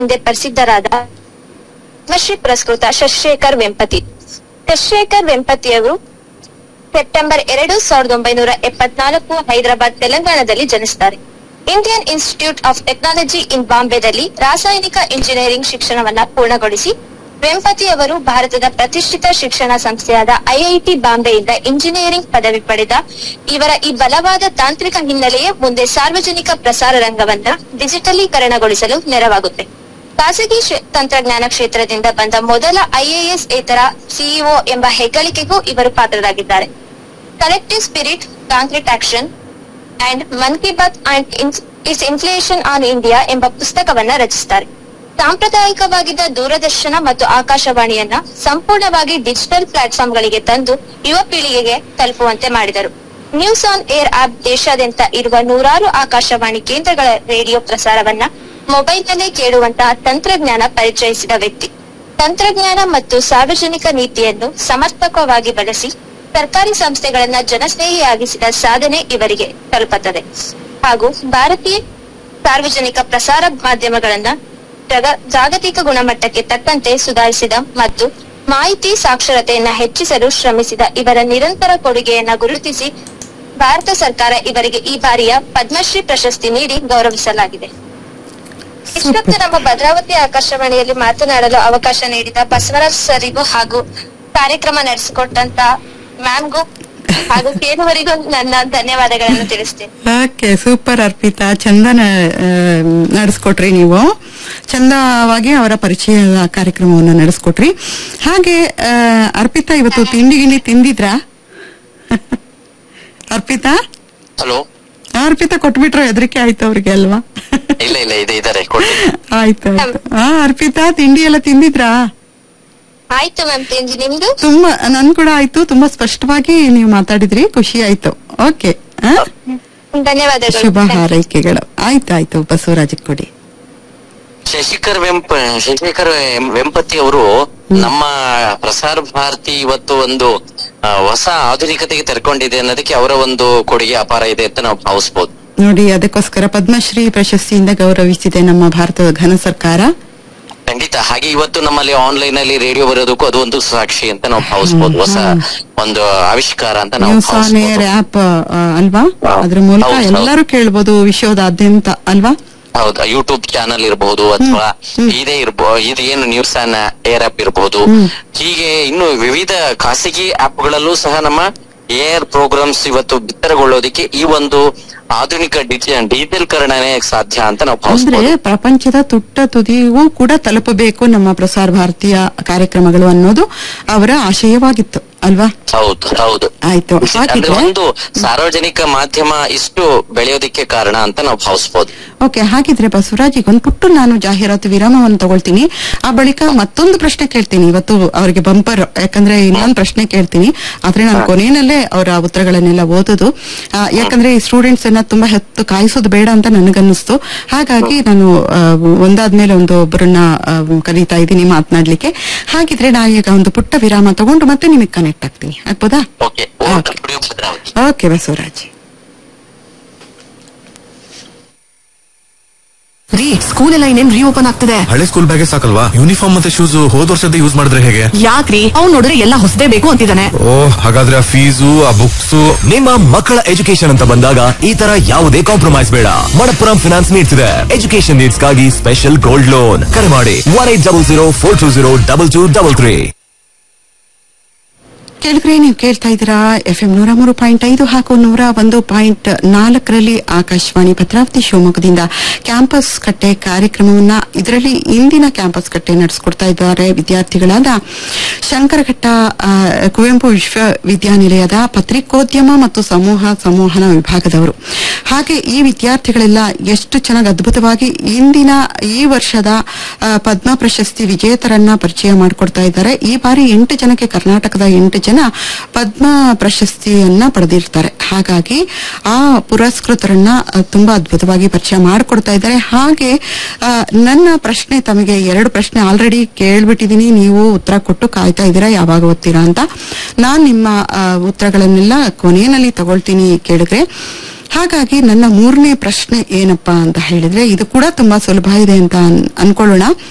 ಎಂದೇ ಪ್ರಸಿದ್ಧರಾದ ಪದ್ಮಶ್ರೀ ಪುರಸ್ಕೃತ ಶಶಿಶೇಖರ್ ವೆಂಪತಿ ಶಶಿಶೇಖರ್ ವೆಂಪತಿಯವರು ಸೆಪ್ಟೆಂಬರ್ ಎರಡು ಸಾವಿರದ ಒಂಬೈನೂರ ಎಪ್ಪತ್ನಾಲ್ಕು ಹೈದರಾಬಾದ್ ತೆಲಂಗಾಣದಲ್ಲಿ ಜನಿಸಿದ್ದಾರೆ Indian Institute of Technology in ಬಾಂಬೆದಲ್ಲಿ ರಾಸಾಯನಿಕ ಇಂಜಿನಿಯರಿಂಗ್ ಶಿಕ್ಷಣವನ್ನ ಪೂರ್ಣಗೊಳಿಸಿ ವೆಂಪತಿ ಅವರು ಭಾರತದ ಪ್ರತಿಷ್ಠಿತ ಶಿಕ್ಷಣ ಸಂಸ್ಥೆಯಾದ ಐಐಟಿ ಬಾಂಬೆಯಿಂದ ಇಂಜಿನಿಯರಿಂಗ್ ಪದವಿ ಪಡೆದ ಇವರ ಈ ಬಲವಾದ ತಾಂತ್ರಿಕ ಹಿನ್ನೆಲೆಯೇ ಮುಂದೆ ಸಾರ್ವಜನಿಕ ಪ್ರಸಾರ ರಂಗವನ್ನ ಡಿಜಿಟಲೀಕರಣಗೊಳಿಸಲು ನೆರವಾಗುತ್ತೆ ಖಾಸಗಿ ಕ್ಷೇ- ತಂತ್ರಜ್ಞಾನ ಕ್ಷೇತ್ರದಿಂದ ಬಂದ ಮೊದಲ ಐಎಎಸ್ ಏತರ ಸಿಇಒ ಎಂಬ ಹೆಗ್ಗಳಿಕೆಗೂ ಇವರು ಪಾತ್ರರಾಗಿದ್ದಾರೆ collective spirit concrete action and Mann ki Baat and its inflation on India ಎಂಬ ಪುಸ್ತಕವನ್ನ ರಚಿಸಿದ್ದಾರೆ ಸಾಂಪ್ರದಾಯಿಕವಾಗಿದ್ದ ದೂರದರ್ಶನ ಮತ್ತು ಆಕಾಶವಾಣಿಯನ್ನ ಸಂಪೂರ್ಣವಾಗಿ ಡಿಜಿಟಲ್ ಪ್ಲಾಟ್ಫಾರ್ಮ್ಗಳಿಗೆ ತಂದು ಯುವ ಪೀಳಿಗೆಗೆ ತಲುಪುವಂತೆ ಮಾಡಿದರು ನ್ಯೂಸ್ ಆನ್ ಏರ್ ಆಪ್ ದೇಶಾದ್ಯಂತ ಇರುವ ನೂರಾರು ಆಕಾಶವಾಣಿ ಕೇಂದ್ರಗಳ ರೇಡಿಯೋ ಪ್ರಸಾರವನ್ನ ಮೊಬೈಲ್ನಲ್ಲೇ ಕೇಳುವಂತಹ ತಂತ್ರಜ್ಞಾನ ಪರಿಚಯಿಸಿದ ವ್ಯಕ್ತಿ ತಂತ್ರಜ್ಞಾನ ಮತ್ತು ಸಾರ್ವಜನಿಕ ನೀತಿಯನ್ನು ಸಮರ್ಪಕವಾಗಿ ಬಳಸಿ ಸರ್ಕಾರಿ ಸಂಸ್ಥೆಗಳನ್ನ ಜನಸ್ನೇಹಿಯಾಗಿಸಿದ ಸಾಧನೆ ಇವರಿಗೆ ತಲುಪುತ್ತದೆ ಹಾಗೂ ಭಾರತೀಯ ಸಾರ್ವಜನಿಕ ಪ್ರಸಾರ ಮಾಧ್ಯಮಗಳನ್ನ ಜಗ- ಜಾಗತಿಕ ಗುಣಮಟ್ಟಕ್ಕೆ ತಕ್ಕಂತೆ ಸುಧಾರಿಸಿದ ಮತ್ತು ಮಾಹಿತಿ ಸಾಕ್ಷರತೆಯನ್ನ ಹೆಚ್ಚಿಸಲು ಶ್ರಮಿಸಿದ ಇವರ ನಿರಂತರ ಕೊಡುಗೆಯನ್ನ ಗುರುತಿಸಿ ಭಾರತ ಸರ್ಕಾರ ಇವರಿಗೆ ಈ ಬಾರಿಯ ಪದ್ಮಶ್ರೀ ಪ್ರಶಸ್ತಿ ನೀಡಿ ಗೌರವಿಸಲಾಗಿದೆ ಇಷ್ಟೊತ್ತು ನಮ್ಮ ಭದ್ರಾವತಿ ಆಕಾಶವಾಣಿಯಲ್ಲಿ ಮಾತನಾಡಲು ಅವಕಾಶ ನೀಡಿದ ಬಸವರಾಜ್ ಸರಿಗೂ ಹಾಗೂ ಕಾರ್ಯಕ್ರಮ ನಡೆಸಿಕೊಟ್ಟಂತ ಮ್ಯಾಮ್ಗೂ ಹಾಗೂ ಕೇಳುವರಿಗೂ ನನ್ನ ಧನ್ಯವಾದಗಳನ್ನು ತಿಳಿಸ್ತೇನೆ ಓಕೆ ಸೂಪರ್ ಅರ್ಪಿತಾ ಚಂದ ನಡೆಸ್ಕೊಟ್ರಿ ನೀವು ಚಂದವಾಗಿ ಅವರ ಪರಿಚಯದ ಕಾರ್ಯಕ್ರಮವನ್ನು ನಡೆಸ್ಕೊಟ್ರಿ ಹಾಗೆ ಆ, ಅರ್ಪಿತಾ ಇವತ್ತು ತಿಂಡಿ ಗಿಂಡಿ ತಿಂದಿದ್ರಾ ಅರ್ಪಿತಾ ಹಲೋ ಆ, ಅರ್ಪಿತಾ ಕೊಟ್ಬಿಟ್ರು ಹೆದರಿಕೆ ಆಯ್ತು ಅವ್ರಿಗೆ ಅಲ್ವಾ ಇಲ್ಲ ಇಲ್ಲ ಇದೆ ಇದಾರೆ ಕೊಡಿ ಆಯ್ತು ಆಯ್ತು ಆ ಅರ್ಪಿತಾ ತಿಂಡಿ ಎಲ್ಲ ತಿಂದಿದ್ರಾ ಆಯ್ತು ಮ್ಯಾಮ್ ತಿಂಡಿ ನಿಮ್ದು ತುಂಬಾ ನನ್ ಕೂಡ ಆಯ್ತು ತುಂಬಾ ಸ್ಪಷ್ಟವಾಗಿ ನೀವು ಮಾತಾಡಿದ್ರಿ ಖುಷಿ ಆಯ್ತು ಓಕೆ ಧನ್ಯವಾದಗಳು ಶುಭ ಹಾರೈಕೆಗಳು ಆಯ್ತಾಯ್ತು ಬಸವರಾಜ್ ಕೊಡಿ ಶಶಿಕರ್ ವೆಂಪ ಶಶಿಕರ್ ವೆಂ- ವೆಂಪತಿ ಅವರು ನಮ್ಮ ಪ್ರಸಾರ ಭಾರತಿ ಇವತ್ತು ಒಂದು ಆ, ಹೊಸ ಆಧುನಿಕತೆಗೆ ತೆರ್ಕೊಂಡಿದೆ ಅನ್ನೋದಕ್ಕೆ ಅವರ ಒಂದು ಕೊಡುಗೆ ಅಪಾರ ಇದೆ ಅಂತ ನಾವು ಭಾವಿಸಬಹುದು ನೋಡಿ ಅದಕ್ಕೋಸ್ಕರ ಪದ್ಮಶ್ರೀ ಪ್ರಶಸ್ತಿಯಿಂದ ಗೌರವಿಸಿದೆ ನಮ್ಮ ಭಾರತದ ಘನ ಸರ್ಕಾರ ಖಂಡಿತ ಹಾಗೆ ಇವತ್ತು ನಮ್ಮಲ್ಲಿ ಆನ್ಲೈನ್ ಅಲ್ಲಿ ರೇಡಿಯೋ ಬರೋದಕ್ಕೂ ಅದು ಒಂದು ಸಾಕ್ಷಿ ಅಂತ ನಾವು ಭಾವಿಸಬಹುದು ಹೊಸ ಒಂದು ಆವಿಷ್ಕಾರ ಅಂತ ನಾವು ನ್ಯೂಸ್ ಆನ್ ಏರ್ ಭಾವಿಸಬಹುದು ಆಪ್ ಅಲ್ವಾ ಹಾ. ಅದ್ರ ಮೂಲಕ ಹೌದು, ಹೌದು. ಎಲ್ಲರೂ ಕೇಳ್ಬೋದು ವಿಶ್ವದಾದ್ಯಂತ ಅಲ್ವಾ ಹೌದಾ ಯೂಟ್ಯೂಬ್ ಚಾನಲ್ ಇರಬಹುದು ಅಥವಾ ಇದೇ ಇರ್ಬೋದು ಇದು ಏನು ನ್ಯೂಸ್ ಅನ್ನ ಏರ್ ಆಪ್ ಇರಬಹುದು ಹೀಗೆ ಇನ್ನು ವಿವಿಧ ಖಾಸಗಿ ಆಪ್ ಗಳಲ್ಲೂ ಸಹ ನಮ್ಮ ಏರ್ ಪ್ರೋಗ್ರಾಮ್ಸ್ ಇವತ್ತು ಬಿತ್ತರಗೊಳ್ಳೋದಕ್ಕೆ ಈ ಒಂದು ಆಧುನಿಕ ಡಿಜಿಟಲ್ ಕರಣನೇ ಸಾಧ್ಯ ಅಂತ ನಾವು ಅಂದ್ರೆ ಭಾವಿಸಬಹುದು ಪ್ರಪಂಚದ ತುಟ್ಟ ತುದಿಗೂ ಕೂಡ ತಲುಪಬೇಕು ನಮ್ಮ ಪ್ರಸಾರ ಭಾರತೀಯ ಕಾರ್ಯಕ್ರಮಗಳು ಅನ್ನೋದು ಅವರ ಆಶಯವಾಗಿತ್ತು ಅಲ್ವಾ ಹೌದು ಹೌದು ಆಯ್ತು ಅಂದ್ರೆ ಹಾಗಿದ್ರೆ ಒಂದು ಸಾರ್ವಜನಿಕ ಮಾಧ್ಯಮ ಇಷ್ಟು ಬೆಳೆಯೋದಕ್ಕೆ ಕಾರಣ ಅಂತ ನಾವು ಭಾವಿಸಬಹುದು ಓಕೆ ಹಾಗಿದ್ರೆ ಬಸವರಾಜ್ ಈಗ ಒಂದು ಪುಟ್ಟು ನಾನು ಜಾಹೀರಾತು ವಿರಾಮವನ್ನು ತಗೊಳ್ತೀನಿ ಆ ಬಳಿಕ ಮತ್ತೊಂದು ಪ್ರಶ್ನೆ ಕೇಳ್ತೀನಿ ಇವತ್ತು ಅವರಿಗೆ ಬಂಪರ್ ಯಾಕಂದ್ರೆ ಇನ್ನೊಂದು ಪ್ರಶ್ನೆ ಕೇಳ್ತೀನಿ ಆದ್ರೆ ನಾನು ಕೊನೆಯಲ್ಲೇ ಅವರ ಉತ್ತರಗಳನ್ನೆಲ್ಲ ಓದೋದು ಆ, ಯಾಕಂದ್ರೆ ಈ ಸ್ಟೂಡೆಂಟ್ಸ್ ಅನ್ನ ತುಂಬಾ ಹೊತ್ತು ಕಾಯಿಸೋದು ಬೇಡ ಅಂತ ನನಗನ್ನಿಸ್ತು ಹಾಗಾಗಿ ನಾನು ಆ, ಒಂದಾದ್ಮೇಲೆ ಒಂದು ಒಬ್ಬರನ್ನ ಆ, ಕರೀತಾ ಇದ್ದೀನಿ ಮಾತನಾಡ್ಲಿಕ್ಕೆ ಹಾಗಿದ್ರೆ ನಾನು ಈಗ ಒಂದು ಪುಟ್ಟ ವಿರಾಮ ತಗೊಂಡು ಮತ್ತೆ ನಿಮಗೆ ಕನೆಕ್ಟ್ ಆಗ್ತೀನಿ ಆಗ್ಬೋದಾ okay Okay. Bhadravati okay Basavaraj ರೀ ಸ್ಕೂಲ್ ಎಲ್ಲ ಇನ್ನೇನ್ ರೀಓಪನ್ ಆಗ್ತದೆ ಹಳೆ ಸ್ಕೂಲ್ ಬ್ಯಾಗೆ ಸಾಕಲ್ವಾ ಯೂನಿಫಾರ್ಮ್ ಮತ್ತೆ ಶೂಸ್ ಹೋದ್ ವರ್ಷದ ಯೂಸ್ ಮಾಡಿದ್ರೆ ಹೇಗೆ ಯಾಕ್ರಿ ಅವ್ನ್ ನೋಡಿದ್ರೆ ಎಲ್ಲ ಹೊಸದೇ ಬೇಕು ಅಂತಿದ್ದಾನೆ ಓ ಹಾಗಾದ್ರೆ ಆ ಫೀಸು ಆ ಬುಕ್ಸ್ ನಿಮ್ಮ ಮಕ್ಕಳ ಎಜುಕೇಶನ್ ಅಂತ ಬಂದಾಗ ಈ ತರ ಯಾವುದೇ ಕಾಂಪ್ರಮೈಸ್ ಬೇಡ ಮಣಪ್ಪುರಂ ಫಿನಾನ್ಸ್ ನೀಡ್ಸ್ ಇದೆ ಎಜುಕೇಶನ್ ನೀಡ್ಸ್ ಗಾಗಿ ಸ್ಪೆಷಲ್ ಗೋಲ್ಡ್ ಲೋನ್ ಕರೆ ಮಾಡಿ one eight double zero four two zero double two double three ಕೇಳಿದ್ರೆ ನೀವು ಕೇಳ್ತಾ ಇದ್ದೀರಾ ಎಫ್ ಎಂ ನೂರ ಮೂರು ಪಾಯಿಂಟ್ ಐದು ಹಾಗೂ ನೂರ ಒಂದು ಪಾಯಿಂಟ್ ನಾಲ್ಕರಲ್ಲಿ ಆಕಾಶವಾಣಿ ಭದ್ರಾವತಿ ಶಿವಮೊಗ್ಗದಿಂದ ಕ್ಯಾಂಪಸ್ ಕಟ್ಟೆ ಕಾರ್ಯಕ್ರಮವನ್ನ ಇದರಲ್ಲಿ ಇಂದಿನ ಕ್ಯಾಂಪಸ್ ಕಟ್ಟೆ ನಡೆಸಿಕೊಡ್ತಾ ಇದ್ದಾರೆ ವಿದ್ಯಾರ್ಥಿಗಳಾದ ಶಂಕರಘಟ್ಟ ಆ, ಕುವೆಂಪು ವಿಶ್ವವಿದ್ಯಾನಿಲಯದ ಪತ್ರಿಕೋದ್ಯಮ ಮತ್ತು ಸಮೂಹ ಸಂವಹನ ವಿಭಾಗದವರು ಹಾಗೆ ಈ ವಿದ್ಯಾರ್ಥಿಗಳೆಲ್ಲ ಎಷ್ಟು ಚೆನ್ನಾಗಿ ಅದ್ಭುತವಾಗಿ ಇಂದಿನ ಈ ವರ್ಷದ ಆ, ಪದ್ಮ ಪ್ರಶಸ್ತಿ ವಿಜೇತರನ್ನ ಪರಿಚಯ ಮಾಡಿಕೊಡ್ತಾ ಇದ್ದಾರೆ ಈ ಬಾರಿ ಎಂಟು ಜನಕ್ಕೆ ಕರ್ನಾಟಕದ ಎಂಟು ಜನ ಪದ್ಮ ಪ್ರಶಸ್ತಿಯನ್ನ ಪಡೆದಿರ್ತಾರೆ ಹಾಗಾಗಿ ಆ ಪುರಸ್ಕೃತರನ್ನ ಆ, ತುಂಬಾ ಅದ್ಭುತವಾಗಿ ಪರಿಚಯ ಮಾಡಿಕೊಡ್ತಾ ಇದ್ದಾರೆ ಹಾಗೆ ಆ, ನನ್ನ ಪ್ರಶ್ನೆ ತಮಗೆ ಎರಡು ಪ್ರಶ್ನೆ ಆಲ್ರೆಡಿ ಕೇಳ್ಬಿಟ್ಟಿದೀನಿ ನೀವು ಉತ್ತರ ಕೊಟ್ಟು ಕಾಯ್ತಾ ಇದ್ದೀರಾ ಯಾವಾಗ ಓದ್ತೀರಾ ಅಂತ ನಾನ್ ನಿಮ್ಮ ಆ, ಉತ್ತರಗಳನ್ನೆಲ್ಲ ಕೊನೆಯಲ್ಲಿ ತಗೊಳ್ತೀನಿ ಕೇಳಿದ್ರೆ ಹಾಗಾಗಿ ನನ್ನ ಮೂರನೇ ಪ್ರಶ್ನೆ ಏನಪ್ಪಾ ಅಂತ ಹೇಳಿದ್ರೆ ಇದು ಕೂಡ ತುಂಬಾ ಸುಲಭ ಇದೆ ಅಂತ ಅನ್- ಅನ್ಕೊಳ್ಳೋಣ